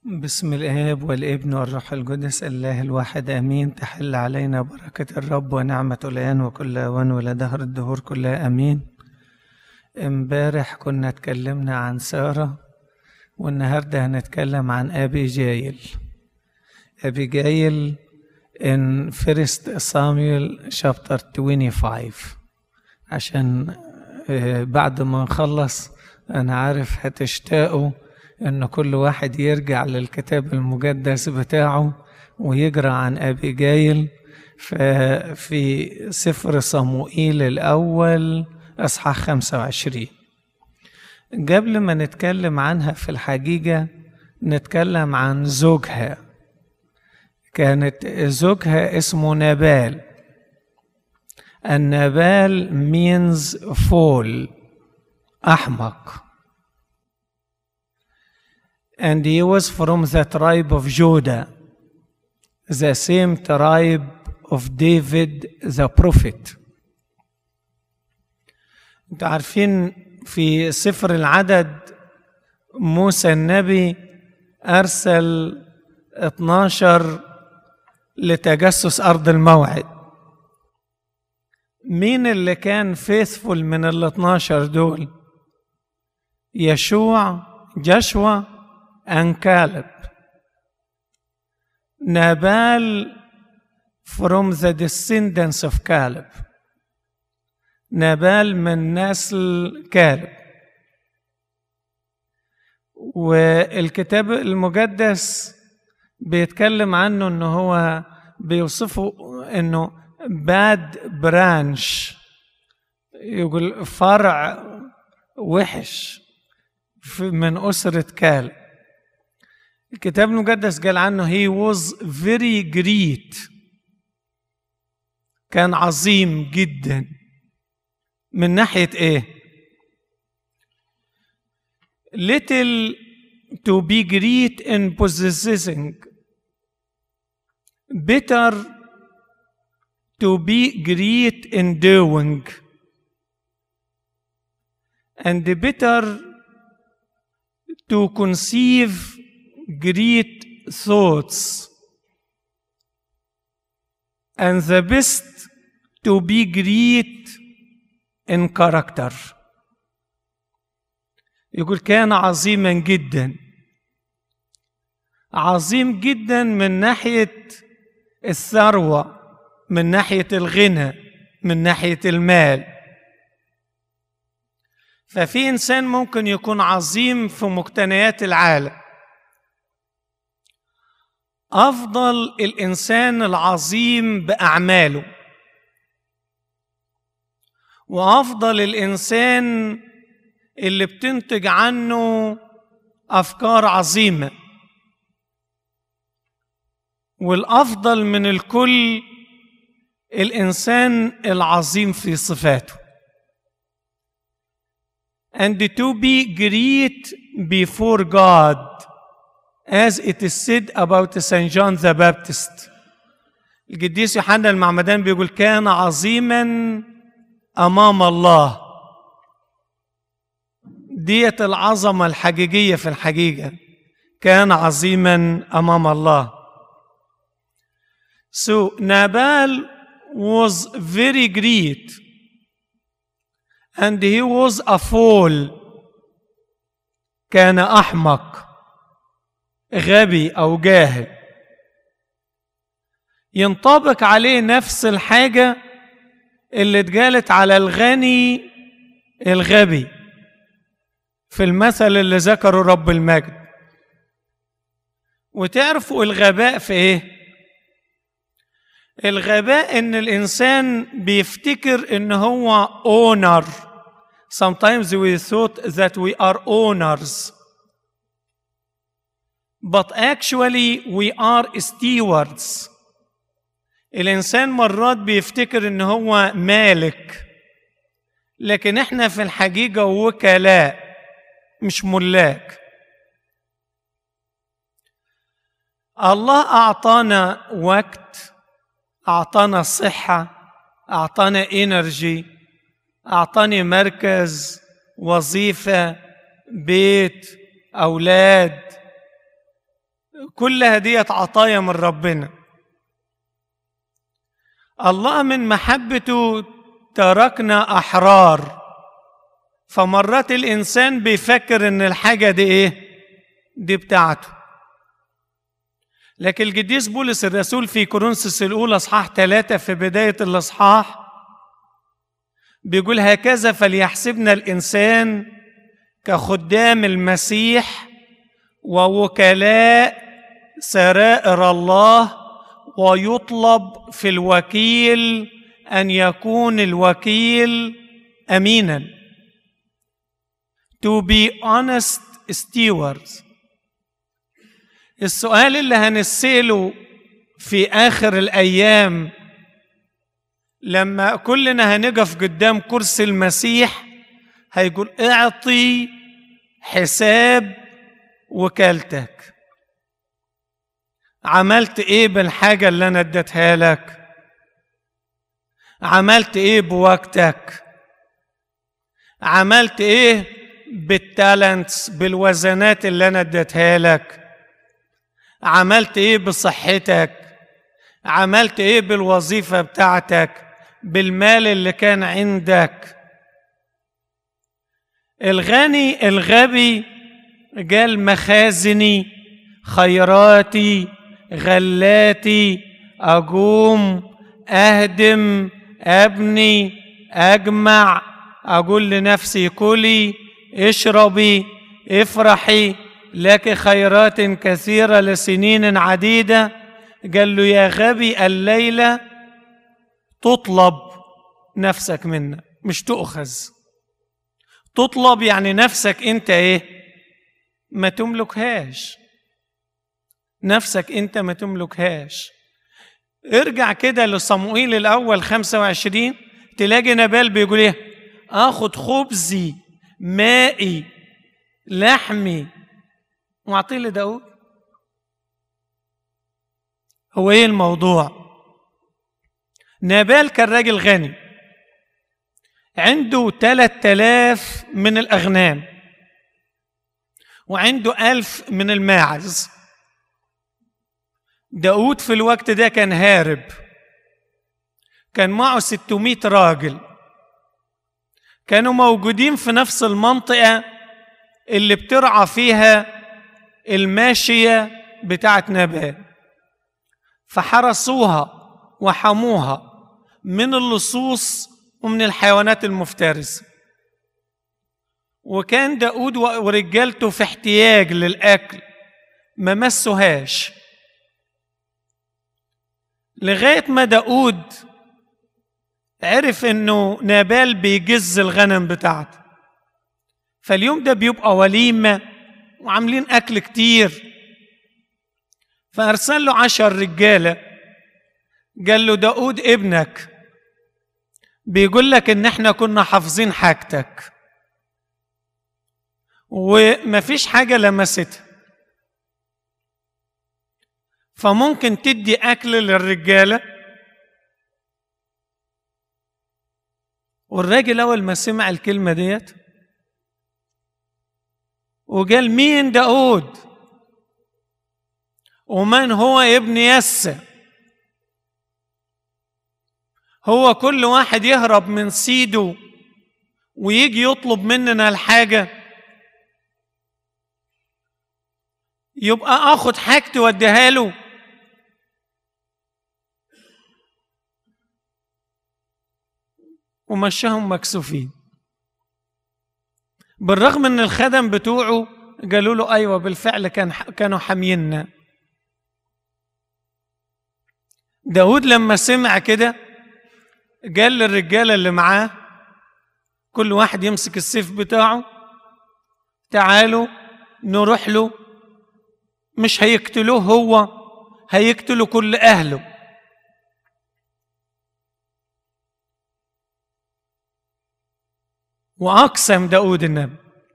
بسم الآب والابن والروح القدس الله الواحد آمين تحل علينا بركة الرب ونعمة الآن وكل أوان ولدهر الدهور كلها آمين امبارح كنا اتكلمنا عن سارة والنهاردة هنتكلم عن أبي جايل أبي جايل in first Samuel chapter 25 عشان آه، بعد ما نخلص أنا عارف هتشتاقوا إن كل واحد يرجع للكتاب المقدس بتاعه ويقرأ عن أبي جايل في سفر صموئيل الأول أصحاح 25 قبل ما نتكلم عنها في الحقيقة نتكلم عن زوجها كانت زوجها اسمه نبال النبال means fool أحمق and he was from the tribe of Judah the same tribe of David the prophet انتوا عارفين في سفر العدد موسى النبي أرسل 12 لتجسس أرض الموعد مين اللي كان فيثفول من ال 12 دول يشوع جشوى and كالب نابال from the descendants of كالب نابال من نسل كالب والكتاب المقدس بيتكلم عنه انه هو بيوصفه انه باد برانش يقول فرع وحش في- من أسرة كال الكتاب المقدس قال عنه he was very great كان عظيم جدا من ناحية ايه little to be great in possessing better to be great in doing and better to conceive great thoughts and the best to be great in character يقول كان عظيما جدا عظيم جدا من ناحيه الثروه من ناحيه الغنى من ناحيه المال ففي انسان ممكن يكون عظيم في مقتنيات العالم افضل الانسان العظيم باعماله وافضل الانسان اللي بتنتج عنه افكار عظيمه والافضل من الكل الانسان العظيم في صفاته and to be great before God as it is said about St. John the Baptist القديس يوحنا المعمدان بيقول كان عظيما امام الله ديت العظمه الحقيقيه في الحقيقه كان عظيما امام الله So Nabal was very great and he was a fool كان أحمق غبي أو جاهل ينطبق عليه نفس الحاجة اللي اتقالت على الغني الغبي في المثل اللي ذكره رب المجد وتعرفوا الغباء في ايه الغباء ان الانسان بيفتكر ان هو owner sometimes we thought that we are owners but actually we are stewards الانسان مرات بيفتكر ان هو مالك لكن احنا في الحقيقه وكلاء مش ملاك الله اعطانا وقت اعطانا صحه اعطانا انرجي اعطاني مركز وظيفه بيت اولاد كل هدية عطايا من ربنا الله من محبته تركنا أحرار فمرات الإنسان بيفكر إن الحاجة دي إيه؟ دي بتاعته لكن القديس بولس الرسول في كورنثوس الأولى أصحاح ثلاثة في بداية الأصحاح بيقول هكذا فليحسبنا الإنسان كخدام المسيح ووكلاء سرائر الله ويطلب في الوكيل ان يكون الوكيل امينا to be honest stewards السؤال اللي هنسأله في آخر الأيام لما كلنا هنقف قدام كرسي المسيح هيقول اعطي حساب وكالتك عملت ايه بالحاجة اللي انا اديتها لك عملت ايه بوقتك عملت ايه بالتالنتس بالوزنات اللي انا اديتها لك عملت ايه بصحتك عملت ايه بالوظيفة بتاعتك بالمال اللي كان عندك الغني الغبي قال مخازني خيراتي غلاتي اقوم اهدم ابني اجمع اقول لنفسي كلي اشربي افرحي لك خيرات كثيره لسنين عديده قال له يا غبي الليله تطلب نفسك منا مش تؤخذ تطلب يعني نفسك انت ايه ما تملكهاش نفسك انت ما تملكهاش ارجع كده لصموئيل الاول 25 تلاقي نبال بيقول ايه اخد خبزي مائي لحمي واعطيه لداود هو ايه الموضوع نبال كان راجل غني عنده تلات آلاف من الأغنام وعنده ألف من الماعز داود في الوقت ده كان هارب كان معه 600 راجل كانوا موجودين في نفس المنطقة اللي بترعى فيها الماشية بتاعت نبال فحرسوها وحموها من اللصوص ومن الحيوانات المفترسة وكان داود ورجالته في احتياج للأكل ما مسوهاش لغاية ما داود عرف انه نابال بيجز الغنم بتاعته فاليوم ده بيبقى وليمة وعاملين أكل كتير فأرسل له عشر رجالة قال له داود ابنك بيقول لك ان احنا كنا حافظين حاجتك ومفيش حاجة لمستها فممكن تدي أكل للرجالة والراجل أول ما سمع الكلمة ديت وقال مين داود ومن هو ابن يسى هو كل واحد يهرب من سيده ويجي يطلب مننا الحاجة يبقى اخد حاجتي واديها له ومشاهم مكسوفين بالرغم ان الخدم بتوعه قالوا له ايوه بالفعل كان كانوا حامينا داود لما سمع كده قال للرجاله اللي معاه كل واحد يمسك السيف بتاعه تعالوا نروح له مش هيقتلوه هو هيقتلوا كل اهله واقسم داود النبي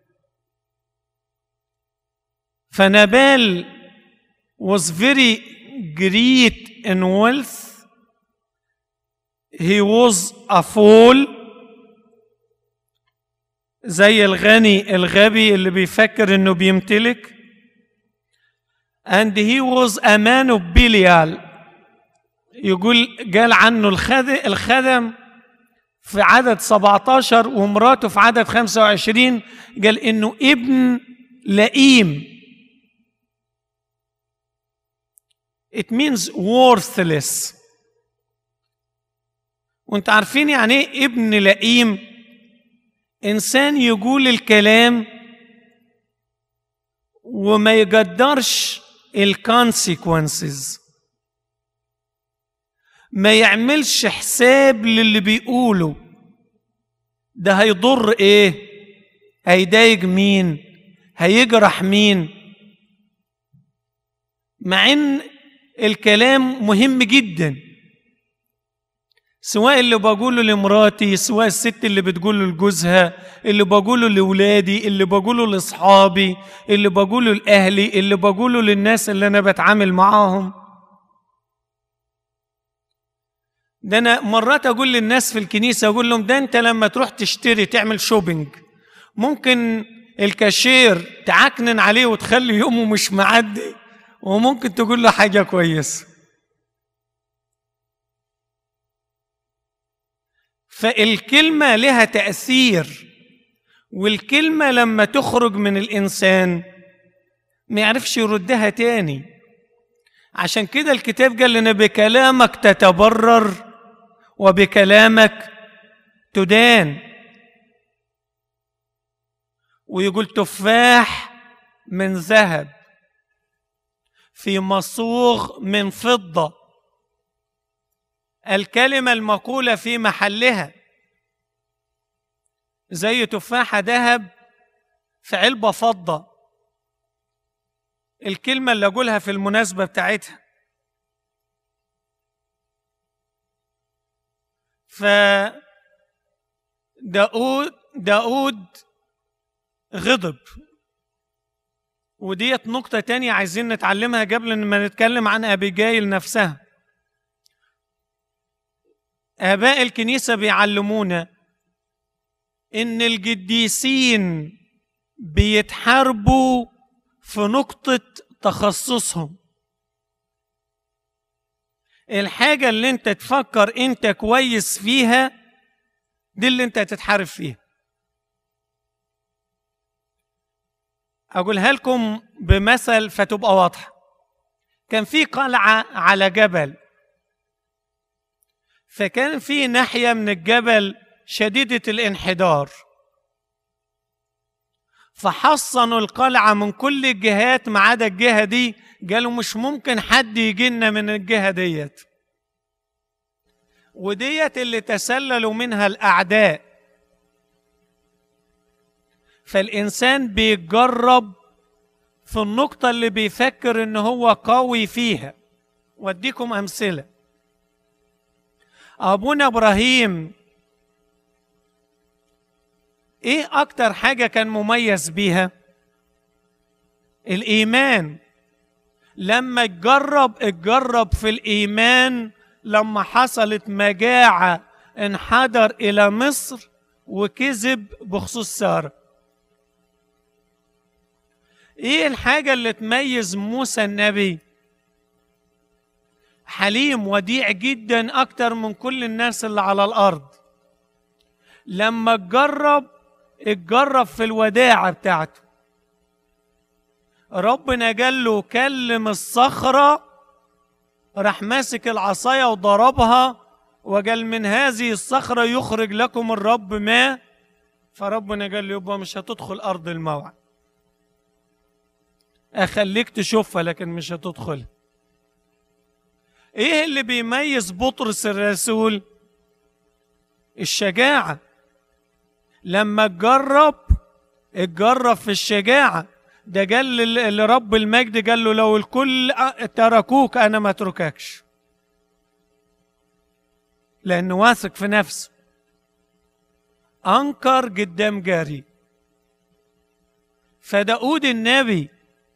فنبال was very great in wealth he was a fool زي الغني الغبي اللي بيفكر انه بيمتلك and he was a man of Belial يقول قال عنه الخدم في عدد 17 ومراته في عدد 25 قال انه ابن لئيم it means worthless وانت عارفين يعني ايه ابن لئيم انسان يقول الكلام وما يقدرش الكونسيكونسز ما يعملش حساب للي بيقوله ده هيضر ايه هيضايق مين هيجرح مين مع ان الكلام مهم جدا سواء اللي بقوله لمراتي سواء الست اللي بتقوله لجوزها اللي بقوله لاولادي اللي بقوله لاصحابي اللي بقوله لاهلي اللي بقوله للناس اللي انا بتعامل معاهم ده انا مرات اقول للناس في الكنيسه اقول لهم ده انت لما تروح تشتري تعمل شوبينج ممكن الكاشير تعكنن عليه وتخلي يومه مش معدي وممكن تقول له حاجه كويسه فالكلمه لها تاثير والكلمه لما تخرج من الانسان ما يعرفش يردها تاني عشان كده الكتاب قال لنا بكلامك تتبرر وبكلامك تدان ويقول تفاح من ذهب في مصوغ من فضه الكلمه المقوله في محلها زي تفاحه ذهب في علبه فضه الكلمه اللي اقولها في المناسبه بتاعتها ف داود داود غضب وديت نقطة تانية عايزين نتعلمها قبل ما نتكلم عن أبيجايل نفسها آباء الكنيسة بيعلمونا إن القديسين بيتحاربوا في نقطة تخصصهم الحاجة اللي انت تفكر انت كويس فيها دي اللي انت هتتحارب فيها اقولها لكم بمثل فتبقى واضحة كان في قلعة على جبل فكان في ناحية من الجبل شديدة الانحدار فحصنوا القلعة من كل الجهات ما عدا الجهة دي قالوا مش ممكن حد يجي لنا من الجهة ديت وديت اللي تسللوا منها الأعداء فالإنسان بيجرب في النقطة اللي بيفكر إن هو قوي فيها وأديكم أمثلة أبونا إبراهيم إيه أكتر حاجة كان مميز بيها؟ الإيمان لما اتجرب اتجرب في الإيمان لما حصلت مجاعة انحدر إلى مصر وكذب بخصوص سارة ايه الحاجة اللي تميز موسى النبي حليم وديع جدا اكتر من كل الناس اللي على الارض لما اتجرب اتجرب في الوداعة بتاعته ربنا قال له كلم الصخرة راح ماسك العصاية وضربها وقال من هذه الصخرة يخرج لكم الرب ما فربنا قال له يبقى مش هتدخل أرض الموعد أخليك تشوفها لكن مش هتدخل إيه اللي بيميز بطرس الرسول الشجاعة لما تجرب اتجرب في الشجاعة ده قال لرب المجد قال له لو الكل تركوك انا ما اترككش لانه واثق في نفسه انكر قدام جاري فداود النبي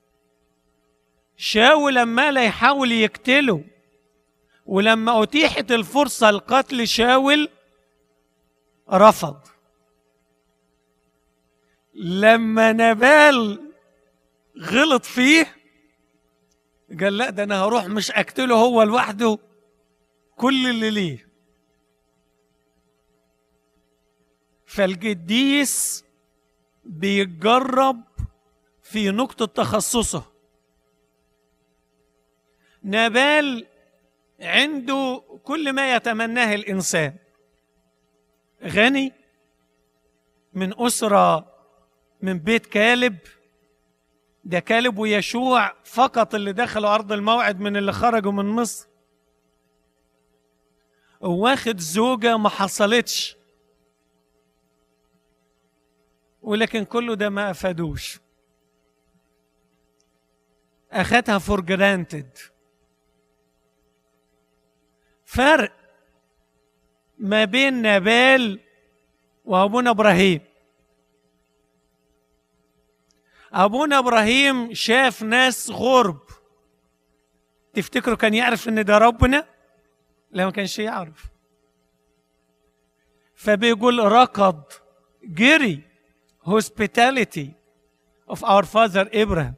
شاول لما لا يحاول يقتله ولما اتيحت الفرصه لقتل شاول رفض لما نبال غلط فيه قال لا ده انا هروح مش اقتله هو لوحده كل اللي ليه فالقديس بيتجرب في نقطة تخصصه نبال عنده كل ما يتمناه الإنسان غني من أسرة من بيت كالب ده كالب ويشوع فقط اللي دخلوا أرض الموعد من اللي خرجوا من مصر واخد زوجة ما حصلتش ولكن كله ده ما أفادوش أخدها فور جرانتد فرق ما بين نبال وأبونا إبراهيم أبونا إبراهيم شاف ناس غرب تفتكروا كان يعرف إن ده ربنا؟ لا ما كانش يعرف فبيقول ركض جري hospitality of our father Abraham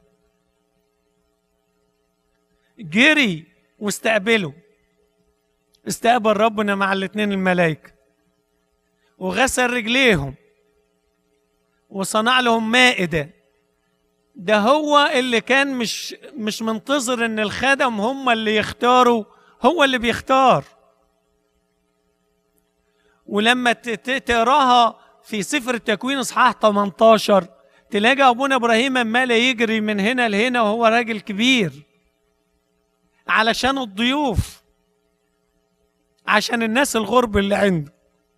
جري واستقبله استقبل ربنا مع الاثنين الملائكة وغسل رجليهم وصنع لهم مائدة ده هو اللي كان مش مش منتظر ان الخدم هم اللي يختاروا هو اللي بيختار ولما تقراها في سفر التكوين اصحاح 18 تلاقي ابونا ابراهيم عمال يجري من هنا لهنا وهو راجل كبير علشان الضيوف عشان الناس الغرب اللي عنده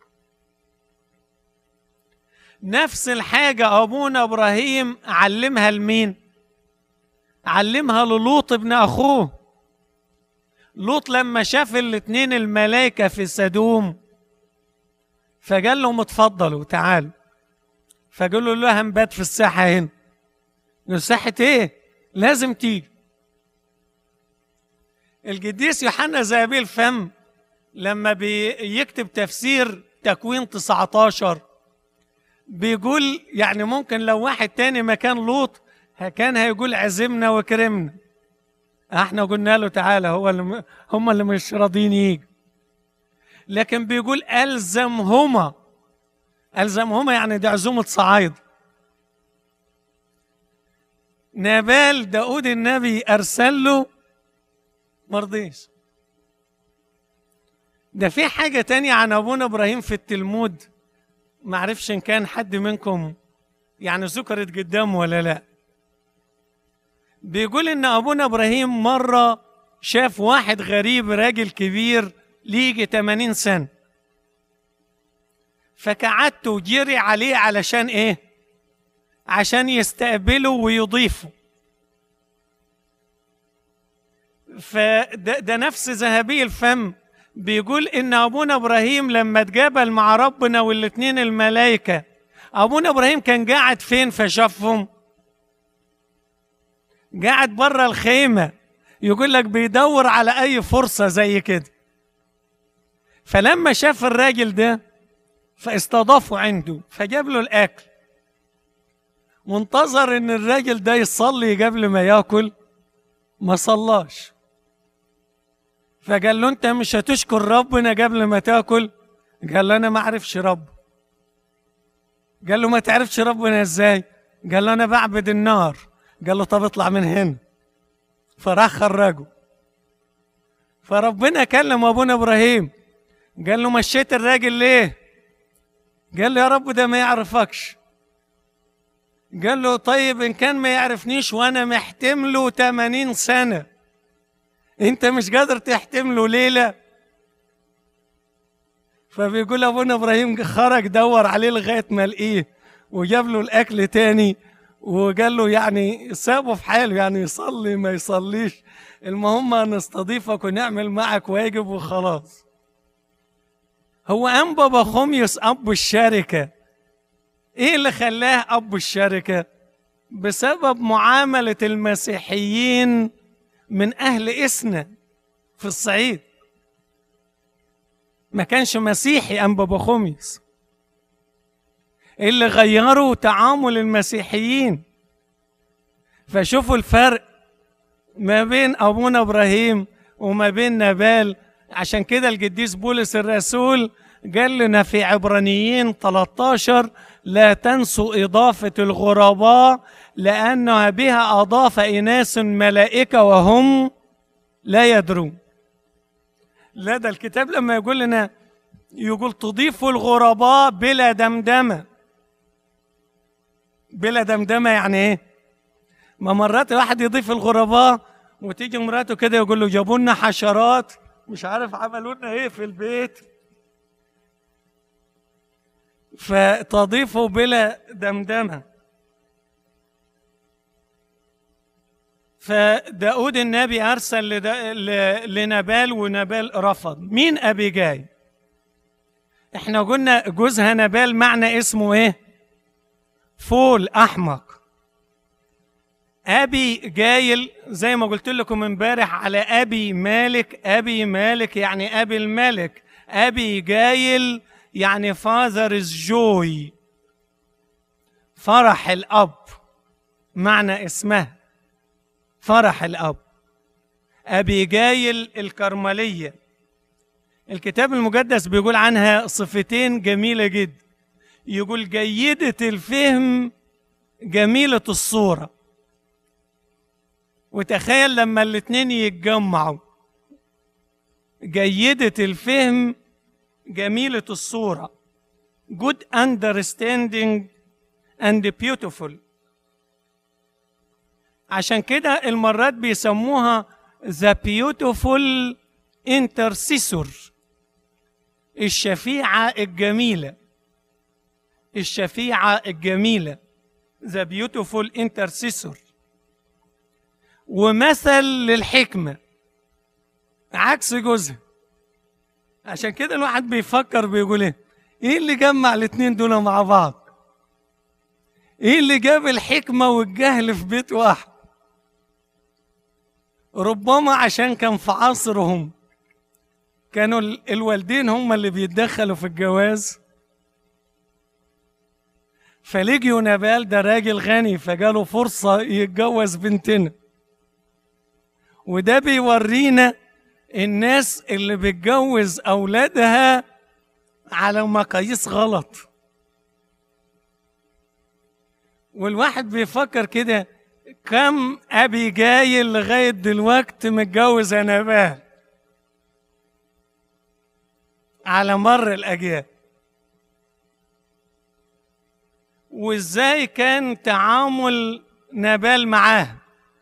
نفس الحاجة أبونا إبراهيم علمها لمين؟ علمها للوط ابن أخوه لوط لما شاف الاتنين الملائكة في سدوم فقال لهم اتفضلوا تعالوا فقالوا له هنبات في الساحة هنا قال ساحة ايه؟ لازم تيجي القديس يوحنا زابيل الفم لما بيكتب تفسير تكوين 19 بيقول يعني ممكن لو واحد تاني مكان لوط كان هيقول عزمنا وكرمنا احنا قلنا له تعالى هو اللي هم اللي مش راضيين يجي لكن بيقول الزمهما الزمهما يعني دي عزومه صعايد نابال داود النبي ارسل له مرضيش ده في حاجة تانية عن أبونا إبراهيم في التلمود معرفش إن كان حد منكم يعني ذكرت قدامه ولا لا بيقول إن أبونا إبراهيم مرة شاف واحد غريب راجل كبير ليجي 80 سنة فكعدت وجري عليه علشان إيه؟ عشان يستقبله ويضيفه فده ده نفس ذهبي الفم بيقول ان ابونا ابراهيم لما اتقابل مع ربنا والاثنين الملائكه ابونا ابراهيم كان قاعد فين فشافهم قاعد بره الخيمه يقول لك بيدور على اي فرصه زي كده فلما شاف الراجل ده فاستضافه عنده فجاب له الاكل وانتظر ان الراجل ده يصلي قبل ما ياكل ما صلاش فقال له انت مش هتشكر ربنا قبل ما تاكل قال له انا ما اعرفش رب قال له ما تعرفش ربنا ازاي قال له انا بعبد النار قال له طب اطلع من هنا فراح خرجه فربنا كلم ابونا ابراهيم قال له مشيت الراجل ليه قال له يا رب ده ما يعرفكش قال له طيب ان كان ما يعرفنيش وانا محتمله 80 سنه انت مش قادر تحتمله ليله فبيقول ابونا ابراهيم خرج دور عليه لغايه ما لقيه وجاب له الاكل تاني وقال له يعني سابه في حاله يعني يصلي ما يصليش المهم نستضيفك ونعمل معك واجب وخلاص هو انبا بخوميوس اب الشركه ايه اللي خلاه اب الشركه بسبب معامله المسيحيين من اهل اسنا في الصعيد ما كانش مسيحي انبا بخوميوس اللي غيروا تعامل المسيحيين فشوفوا الفرق ما بين ابونا ابراهيم وما بين نبال عشان كده القديس بولس الرسول قال لنا في عبرانيين 13 لا تنسوا إضافة الغرباء لأنها بها أضاف إناس ملائكة وهم لا يدرون لا ده الكتاب لما يقول لنا يقول تضيفوا الغرباء بلا دمدمة بلا دمدمة يعني ايه ما مرات الواحد يضيف الغرباء وتيجي مراته كده يقول له جابوا لنا حشرات مش عارف عملوا لنا ايه في البيت فتضيفه بلا دمدمه فداود النبي ارسل لدا- ل- لنبال ونبال رفض مين ابي جاي احنا قلنا جوزها نبال معنى اسمه ايه فول احمق ابي جايل زي ما قلت لكم امبارح على ابي مالك ابي مالك يعني ابي الملك ابي جايل يعني فاذرز جوي فرح الاب معنى اسمها فرح الاب ابي جايل الكرمليه الكتاب المقدس بيقول عنها صفتين جميله جدا يقول جيده الفهم جميله الصوره وتخيل لما الاتنين يتجمعوا جيدة الفهم جميلة الصورة good understanding and beautiful عشان كده المرات بيسموها the beautiful intercessor الشفيعة الجميلة الشفيعة الجميلة the beautiful intercessor ومثل للحكمة عكس جوزها عشان كده الواحد بيفكر بيقول ايه ايه اللي جمع الاتنين دول مع بعض ايه اللي جاب الحكمة والجهل في بيت واحد ربما عشان كان في عصرهم كانوا ال- الوالدين هم اللي بيتدخلوا في الجواز فلجيوا نبال ده راجل غني فجاله فرصة يتجوز بنتنا وده بيورينا الناس اللي بتجوز أولادها على مقاييس غلط والواحد بيفكر كده كم أبي جاي لغاية دلوقتي متجوز نبال على مر الأجيال وإزاي كان تعامل نبال معاه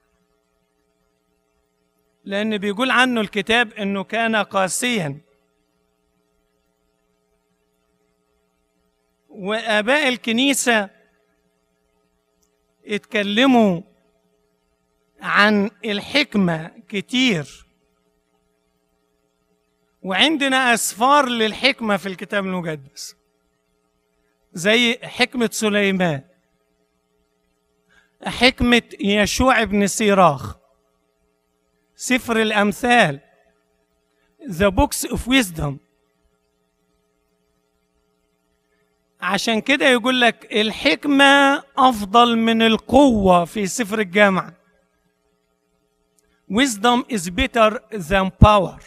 لأن بيقول عنه الكتاب إنه كان قاسيا وآباء الكنيسة اتكلموا عن الحكمة كتير وعندنا أسفار للحكمة في الكتاب المقدس زي حكمة سليمان حكمة يشوع بن سيراخ سفر الأمثال The Books of Wisdom عشان كده يقول لك الحكمة أفضل من القوة في سفر الجامعة Wisdom is better than power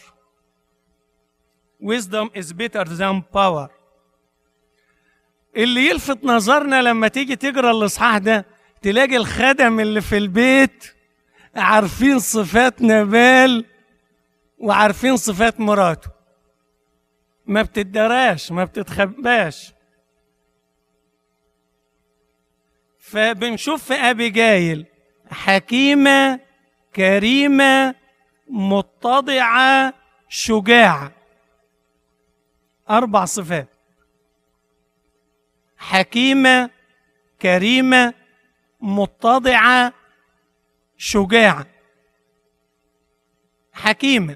Wisdom is better than power اللي يلفت نظرنا لما تيجي تقرا الاصحاح ده تلاقي الخدم اللي في البيت عارفين صفات نبال وعارفين صفات مراته ما بتدراش ما بتتخباش فبنشوف في ابيجايل حكيمه كريمه متضعه شجاعه اربع صفات حكيمه كريمه متضعه شجاعه حكيمه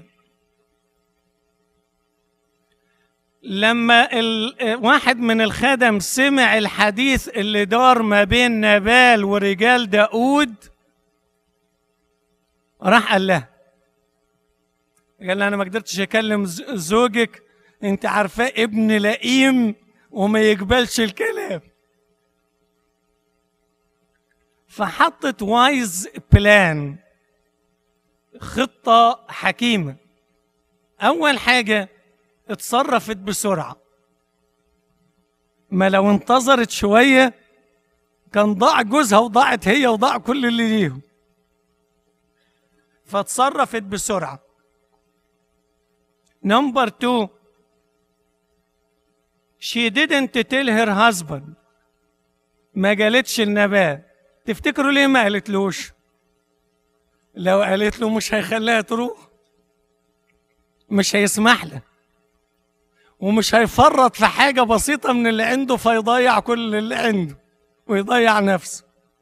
لما ال- واحد من الخدم سمع الحديث اللي دار ما بين نبال ورجال داود راح قال لها قال لها انا ما قدرتش اكلم ز- زوجك انت عارفاه ابن لئيم وما يقبلش الكلام فحطت وايز بلان خطة حكيمة أول حاجة اتصرفت بسرعة ما لو انتظرت شوية كان ضاع جوزها وضاعت هي وضاع كل اللي ليهم فاتصرفت بسرعة نمبر تو she didn't tell her husband ما قالتش النبات تفتكروا ليه ما قالتلوش لو قالت له مش هيخليها تروح مش هيسمح له ومش هيفرط في حاجة بسيطة من اللي عنده فيضيع كل اللي عنده ويضيع نفسه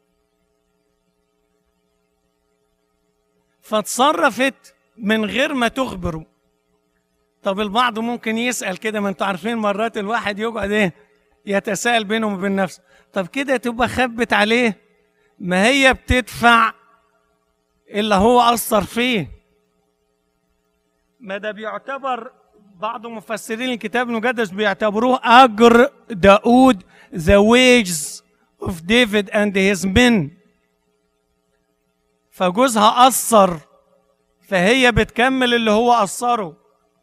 فاتصرفت من غير ما تخبره طب البعض ممكن يسأل كده ما انتوا عارفين مرات الواحد يقعد ايه يتساءل بينه وبين نفسه طب كده تبقى خبت عليه ما هي بتدفع اللي هو أثر فيه ما ده بيعتبر بعض مفسرين الكتاب المقدس بيعتبروه أجر داود the wages of David and his men فجوزها أثر فهي بتكمل اللي هو أثره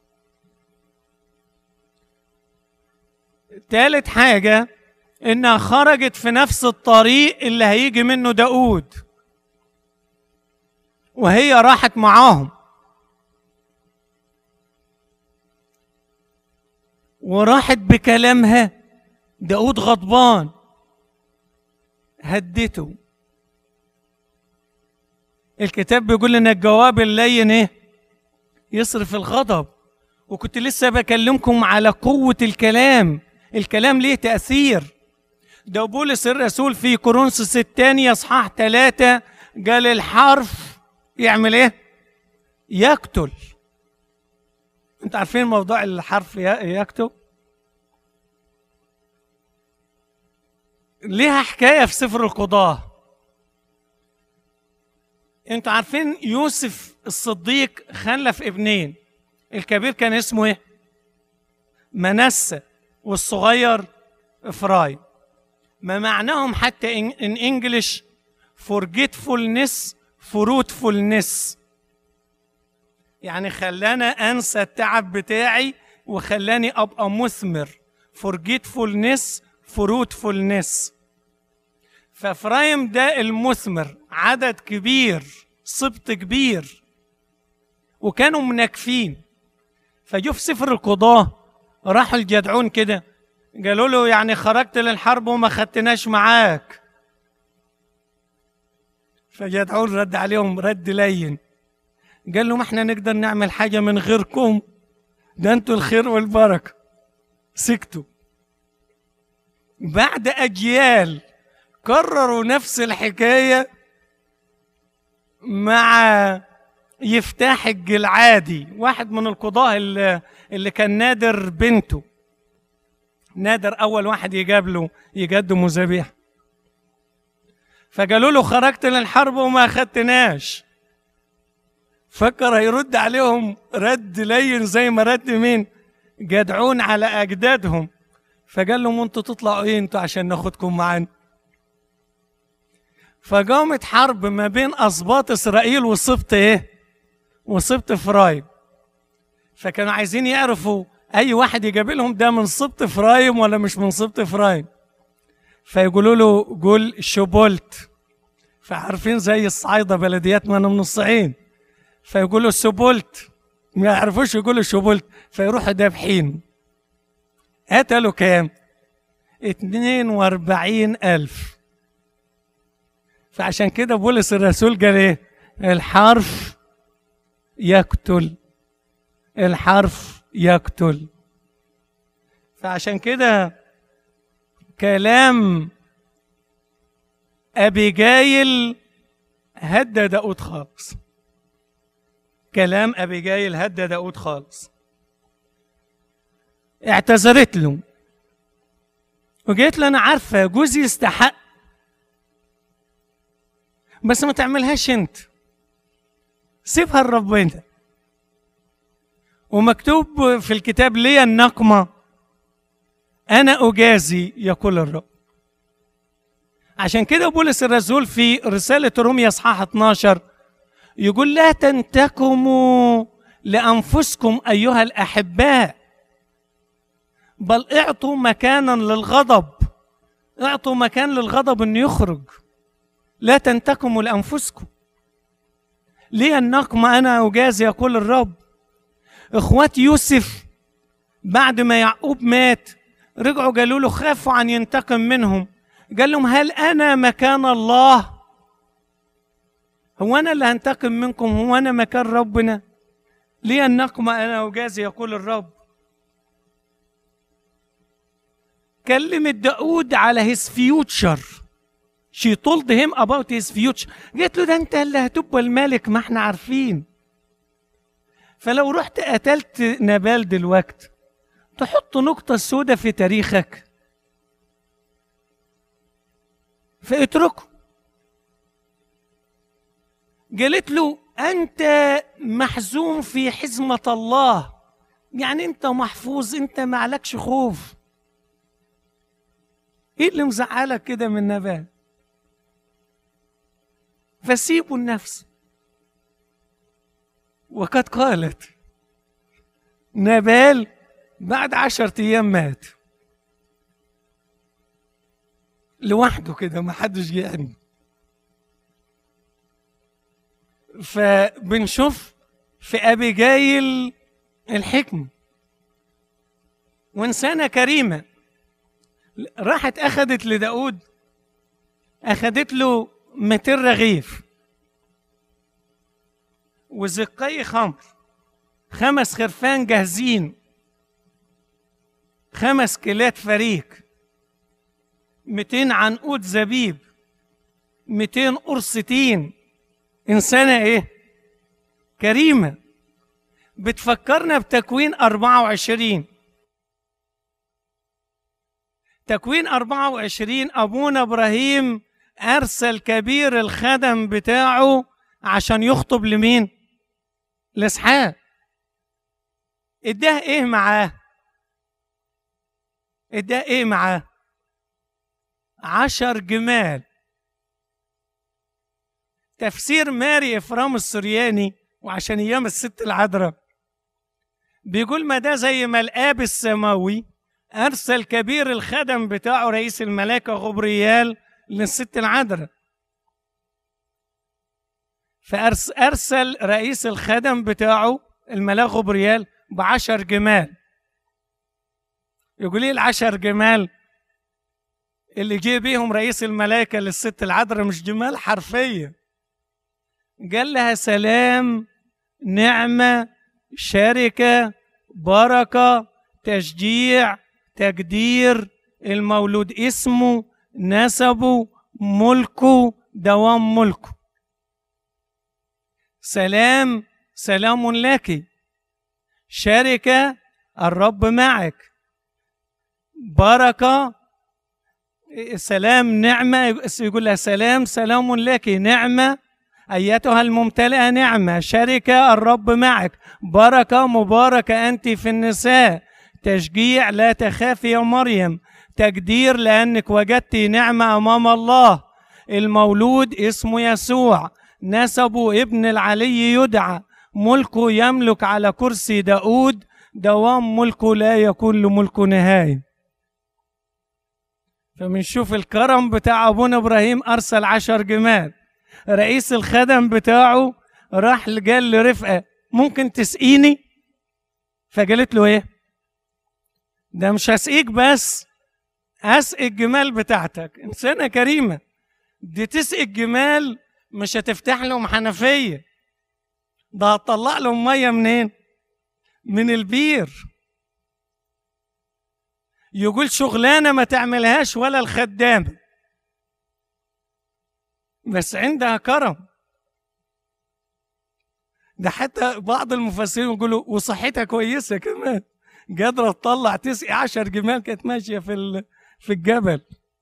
تالت حاجة إنها خرجت في نفس الطريق اللي هيجي منه داود وهي راحت معاهم وراحت بكلامها داود غضبان هدته الكتاب بيقول لنا الجواب اللين ايه يصرف الغضب وكنت لسه بكلمكم على قوة الكلام الكلام ليه تأثير ده بولس الرسول في كورنثوس الثانية اصحاح ثلاثة قال الحرف يعمل ايه يقتل انت عارفين موضوع الحرف يكتب ليها حكاية في سفر القضاة انتوا عارفين يوسف الصديق خلف ابنين الكبير كان اسمه ايه منسى والصغير افرايم ما معناهم حتى ان انجلش forgetfulness fruitfulness يعني خلاني انسى التعب بتاعي وخلاني ابقى مثمر forgetfulness fruitfulness ففرايم ده المثمر عدد كبير سبط كبير وكانوا منكفين فجوا في سفر القضاه راحوا الجدعون كده قالوا له يعني خرجت للحرب وما خدتناش معاك فجدعون رد عليهم رد لين قال له ما احنا نقدر نعمل حاجه من غيركم ده انتوا الخير والبركه سكتوا بعد اجيال كرروا نفس الحكايه مع يفتاح الجلعادي واحد من القضاه اللي, اللي كان نادر بنته نادر اول واحد يقابله يقدم ذبيحه فقالوا له خرجت للحرب وما اخدتناش فكر هيرد عليهم رد لين زي ما رد مين جدعون على اجدادهم فقال لهم انتوا تطلعوا ايه انتوا عشان ناخدكم معانا فقامت حرب ما بين اسباط اسرائيل وسبط ايه وسبط افرايم فكانوا عايزين يعرفوا اي واحد يقابلهم ده من سبط افرايم ولا مش من سبط افرايم فيقولوا له قول شبولت فعارفين زي الصعايدة بلديات ما أنا من الصعيد فيقولوا سبولت ما يعرفوش يقولوا شبولت فيروحوا دابحين قتلوا كام؟ 42 ألف فعشان كده بولس الرسول قال ايه؟ الحرف يقتل الحرف يقتل فعشان كده كلام أبيجايل هدى داود خالص كلام أبيجايل هدى داود خالص اعتذرت له وجيت له أنا عارفة جوزي يستحق بس ما تعملهاش أنت سيبها لربنا ومكتوب في الكتاب لي النقمة أنا أجازي يقول الرب عشان كده بولس الرسول في رسالة روميا اصحاح 12 يقول لا تنتقموا لانفسكم ايها الاحباء بل اعطوا مكانا للغضب اعطوا مكان للغضب انه يخرج لا تنتقموا لانفسكم ليه النقم انا اجازي يقول الرب اخوات يوسف بعد ما يعقوب مات رجعوا قالوا له خافوا عن ينتقم منهم قال لهم هل انا مكان الله هو انا اللي هنتقم منكم هو انا مكان ربنا لي النقمة انا اجازي يقول الرب كلمت داود على his future she told him about his future قالت له ده انت اللي هتبقى الملك ما احنا عارفين فلو رحت قتلت نبال دلوقتي تحط نقطة سودة في تاريخك فاتركه قالت له أنت محزوم في حزمة الله يعني أنت محفوظ أنت معلكش خوف إيه اللي مزعلك كده من نبال فسيبوا النفس وقد قالت نبال بعد عشرة أيام مات لوحده كده ما حدش جه عنده فبنشوف في أبيجايل الحكمة وإنسانة كريمة راحت أخدت لداود أخدت له 200 رغيف وزقي خمر خمس خرفان جاهزين خمس كيلات فريك 200 عنقود زبيب 200 قرص تين إنسانة إيه؟ كريمة بتفكرنا بتكوين 24 تكوين 24 أبونا إبراهيم أرسل كبير الخدم بتاعه عشان يخطب لمين؟ لإسحاق اداه إيه معاه؟ اداه إيه معاه؟ عشر جمال تفسير ماري إفرام السرياني وعشان أيام الست العذراء بيقول ما ده زي ما الآب السماوي أرسل كبير الخدم بتاعه رئيس الملائكة غبريال للست العذراء فأرسل رئيس الخدم بتاعه الملاك غبريال بعشر جمال يقول ايه العشر جمال اللي جه بيهم رئيس الملائكة للست العذراء مش جمال حرفية قال لها سلام نعمة شركة بركة تشجيع تقدير المولود اسمه نسبه ملكه دوام ملكه سلام سلام لك شركة الرب معك بركة سلام نعمة يقول لها سلام سلام لك نعمة أيتها الممتلئة نعمة شركة الرب معك بركة مباركة أنت في النساء تشجيع لا تخافي يا مريم تقدير لأنك وجدت نعمة أمام الله المولود اسمه يسوع نسبه ابن العلي يدعى ملكه يملك على كرسي داود دوام ملكه لا يكون لملك نهاية فبنشوف الكرم بتاع أبونا إبراهيم أرسل عشر جمال رئيس الخدم بتاعه راح قال لرفقة ممكن تسقيني فقالت له ايه ده مش هسقيك بس هسقي الجمال بتاعتك انسانة كريمة دي تسقي الجمال مش هتفتح لهم حنفية ده هتطلع لهم مية منين من البير يقول شغلانة ما تعملهاش ولا الخدامة بس عندها كرم ده حتى بعض المفسرين يقولوا وصحتها كويسة كمان قادرة تطلع تسقي عشر جمال كانت ماشية في في الجبل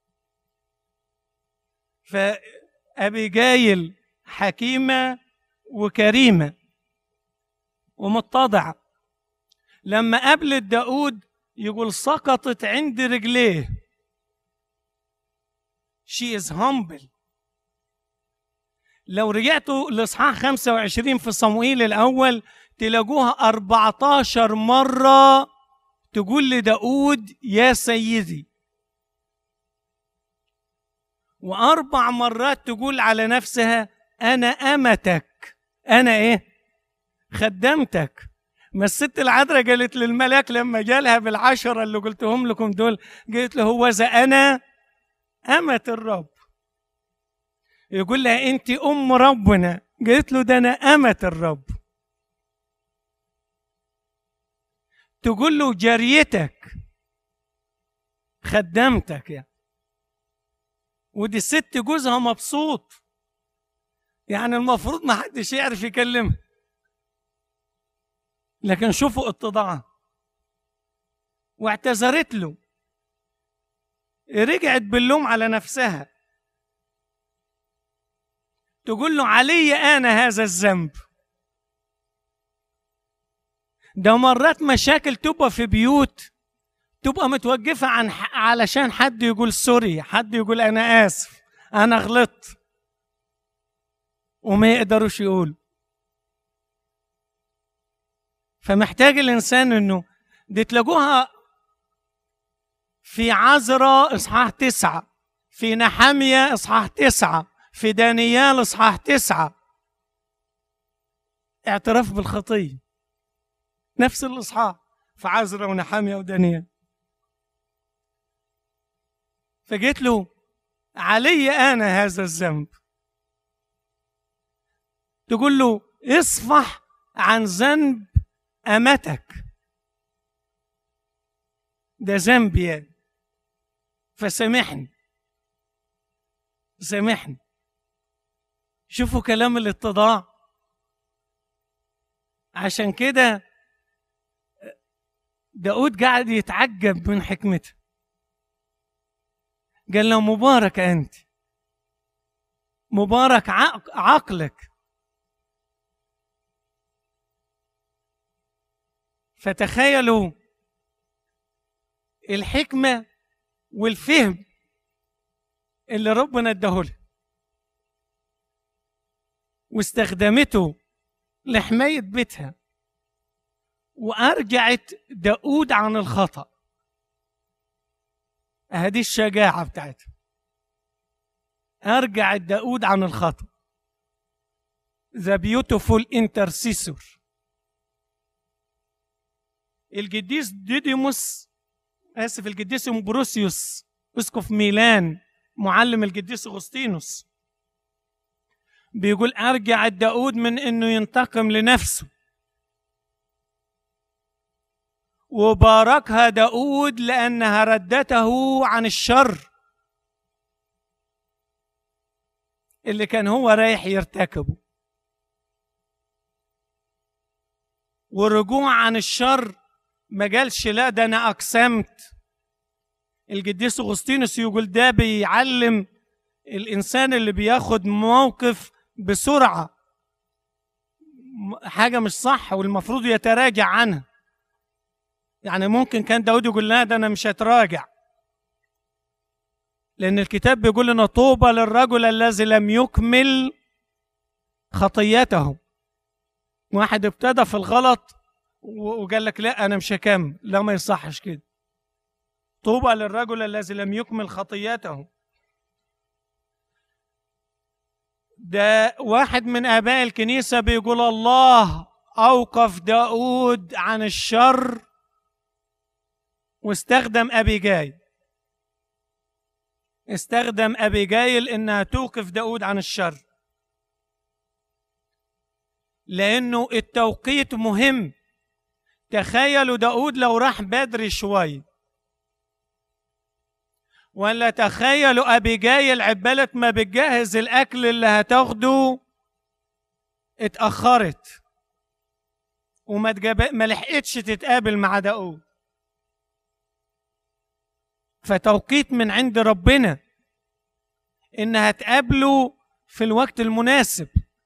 فأبي جايل حكيمة وكريمة ومتضعة لما قابلت داود يقول سقطت عند رجليه she is humble لو رجعتوا لاصحاح 25 في صموئيل الاول تلاقوها 14 مره تقول لداود يا سيدي واربع مرات تقول على نفسها انا امتك انا ايه خدمتك ما الست العذراء قالت للملاك لما جالها بالعشرة اللي قلتهم لكم دول قالت له هو ذا أنا أمة الرب يقول لها أنت أم ربنا قالت له ده أنا أمة الرب تقول له جاريتك خدمتك يعني ودي الست جوزها مبسوط يعني المفروض ما حدش يعرف يكلمها لكن شوفوا اتضاعها واعتذرت له رجعت باللوم على نفسها تقول له علي انا هذا الذنب ده مرات مشاكل تبقى في بيوت تبقى متوقفة عن علشان حد يقول سوري حد يقول أنا آسف أنا غلطت وما يقدروش يقولوا فمحتاج الإنسان إنه دي تلاقوها في عزرة إصحاح تسعة في نحمية إصحاح تسعة في دانيال إصحاح تسعة اعتراف بالخطية نفس الإصحاح في عزرة ونحمية ودانيال فجيت له علي أنا هذا الذنب تقول له اصفح عن ذنب أمتك ده ذنبي يعني فسامحني سامحني شوفوا كلام الاتضاع عشان كده داود قاعد يتعجب من حكمته قال له مبارك أنت مبارك عقلك فتخيلوا الحكمة والفهم اللي ربنا اداهولها واستخدمته لحماية بيتها وأرجعت داود عن الخطأ هذه الشجاعة بتاعتها أرجعت داود عن الخطأ The beautiful intercessor القديس ديديموس اسف القديس امبروسيوس اسقف ميلان معلم القديس اغسطينوس بيقول ارجع داود من انه ينتقم لنفسه وباركها داود لانها ردته عن الشر اللي كان هو رايح يرتكبه والرجوع عن الشر ما قالش لا ده انا اقسمت القديس اغسطينوس يقول ده بيعلم الانسان اللي بياخد موقف بسرعه حاجه مش صح والمفروض يتراجع عنها يعني ممكن كان داود يقول لا ده انا مش هتراجع لان الكتاب بيقول لنا طوبى للرجل الذي لم يكمل خطيته واحد ابتدى في الغلط وقال لك لا انا مش هكمل لا ما يصحش كده طوبى للرجل الذي لم يكمل خطيته ده واحد من اباء الكنيسه بيقول الله اوقف داود عن الشر واستخدم ابي جاي استخدم ابي جايل انها توقف داود عن الشر لانه التوقيت مهم تخيلوا داود لو راح بدري شوي ولا تخيلوا أبيجايل عبالة ما بتجهز الأكل اللي هتاخده اتأخرت وما تجاب... ما لحقتش تتقابل مع داود فتوقيت من عند ربنا انها تقابله في الوقت المناسب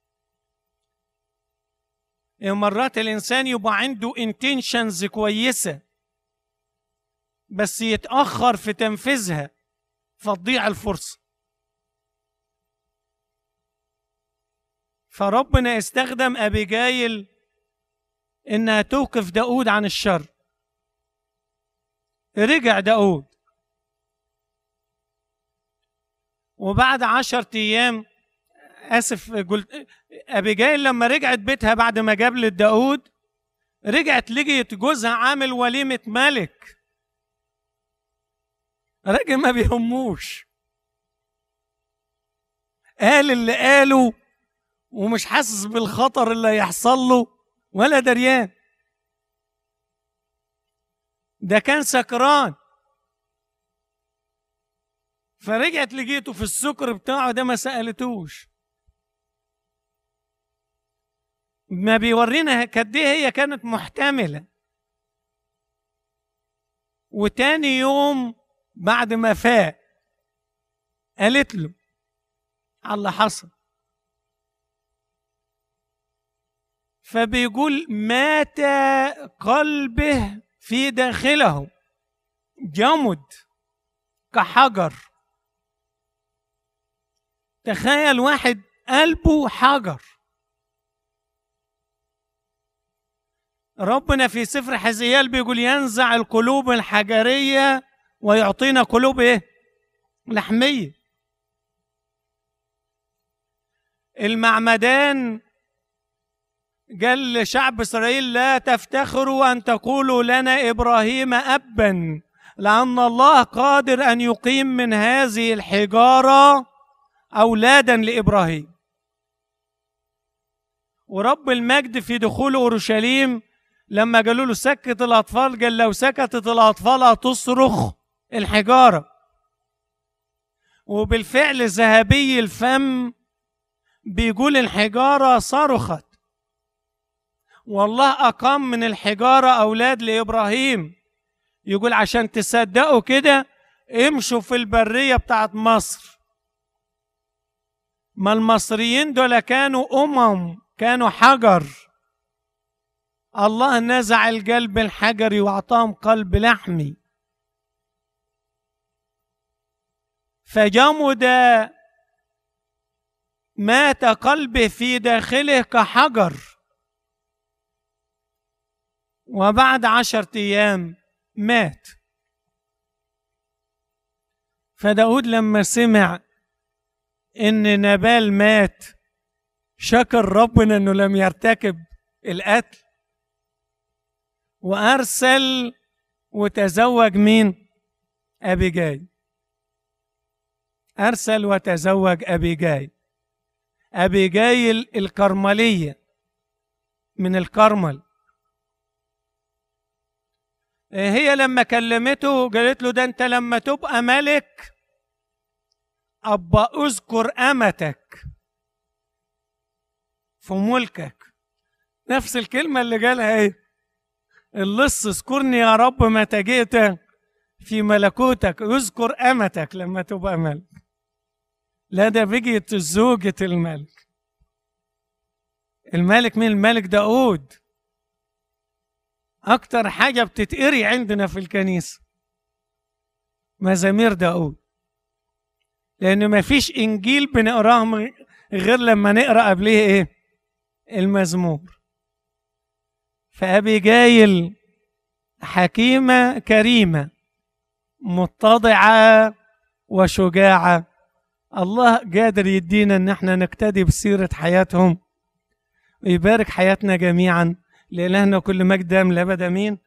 مرات الانسان يبقى عنده انتنشنز كويسه بس يتاخر في تنفيذها فتضيع الفرصه فربنا استخدم أبيجايل إنها توقف داود عن الشر رجع داود وبعد عشرة أيام آسف قلت أبيجايل لما رجعت بيتها بعد ما جاب داود رجعت لقيت جوزها عامل وليمة ملك راجل ما بيهموش قال اللي قاله ومش حاسس بالخطر اللي هيحصل له ولا دريان ده كان سكران فرجعت لقيته في السكر بتاعه ده ما سألتوش ما بيورينا قد ايه هي كانت محتمله وتاني يوم بعد ما فاق قالت له على اللي حصل فبيقول مات قلبه في داخله جمد كحجر تخيل واحد قلبه حجر ربنا في سفر حزيال بيقول ينزع القلوب الحجرية ويعطينا قلوب ايه لحمية المعمدان قال لشعب اسرائيل لا تفتخروا ان تقولوا لنا ابراهيم ابا لان الله قادر ان يقيم من هذه الحجاره اولادا لابراهيم ورب المجد في دخول اورشليم لما قالوا له سكت الاطفال قال لو سكتت الاطفال هتصرخ الحجاره وبالفعل ذهبي الفم بيقول الحجاره صرخت والله اقام من الحجاره اولاد لابراهيم يقول عشان تصدقوا كده امشوا في البريه بتاعت مصر ما المصريين دول كانوا امم كانوا حجر الله نزع القلب الحجري واعطاهم قلب لحمي فجمد مات قلبه في داخله كحجر وبعد عشرة أيام مات فداود لما سمع إن نبال مات شكر ربنا إنه لم يرتكب القتل وأرسل وتزوج مين؟ أبي جاي أرسل وتزوج أبي جاي أبي جاي الكرملية من الكرمل هي لما كلمته قالت له ده انت لما تبقى ملك ابا اذكر امتك في ملكك نفس الكلمه اللي قالها ايه اللص اذكرني يا رب متى جئت في ملكوتك اذكر امتك لما تبقى ملك لا ده بقيت زوجة الملك الملك مين الملك داود أكتر حاجة بتتقري عندنا في الكنيسة مزامير داود لأن ما فيش إنجيل بنقراه غير لما نقرأ قبليه إيه المزمور فأبي جايل حكيمة كريمة متضعة وشجاعة الله قادر يدينا ان احنا نقتدي بسيرة حياتهم ويبارك حياتنا جميعا لإلهنا كل مجد دام لأبد أمين